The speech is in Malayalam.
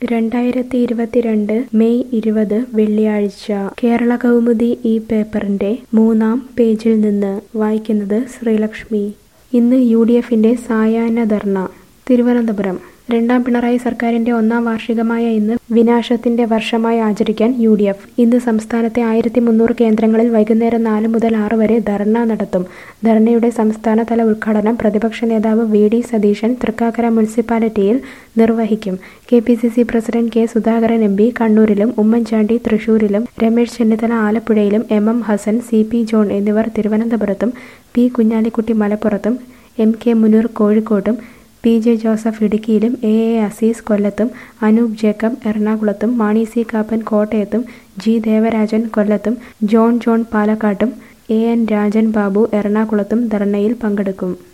രണ്ടായിരത്തി ഇരുപത്തിരണ്ട് മെയ് ഇരുപത് വെള്ളിയാഴ്ച കേരള കൗമുദി ഈ പേപ്പറിന്റെ മൂന്നാം പേജിൽ നിന്ന് വായിക്കുന്നത് ശ്രീലക്ഷ്മി ഇന്ന് യു ഡി എഫിന്റെ സായാഹ്ന ധർണ തിരുവനന്തപുരം രണ്ടാം പിണറായി സർക്കാരിന്റെ ഒന്നാം വാർഷികമായ ഇന്ന് വിനാശത്തിന്റെ വർഷമായി ആചരിക്കാൻ യു ഡി എഫ് ഇന്ന് സംസ്ഥാനത്തെ ആയിരത്തി മുന്നൂറ് കേന്ദ്രങ്ങളിൽ വൈകുന്നേരം നാല് മുതൽ ആറ് വരെ ധർണ നടത്തും ധർണയുടെ സംസ്ഥാനതല ഉദ്ഘാടനം പ്രതിപക്ഷ നേതാവ് വി ഡി സതീശൻ തൃക്കാക്കര മുനിസിപ്പാലിറ്റിയിൽ നിർവഹിക്കും K P C C president K Sudhakaran M P കണ്ണൂരിലും ഉമ്മൻചാണ്ടി തൃശൂരിലും രമേശ് ചെന്നിത്തല ആലപ്പുഴയിലും M M Hassan C P John എന്നിവർ തിരുവനന്തപുരത്തും പി കുഞ്ഞാലിക്കുട്ടി മലപ്പുറത്തും എം കെ മുനീർ കോഴിക്കോട്ടും പി ജെ ജോസഫ് ഇടുക്കിയിലും എ എ അസീസ് കൊല്ലത്തും അനൂപ് ജേക്കബ് എറണാകുളത്തും മാണി സി കാപ്പൻ കോട്ടയത്തും ജി ദേവരാജൻ കൊല്ലത്തും ജോൺ ജോൺ പാലക്കാട്ടും എ എൻ രാജൻ ബാബു എറണാകുളത്തും ധർണയിൽ പങ്കെടുക്കും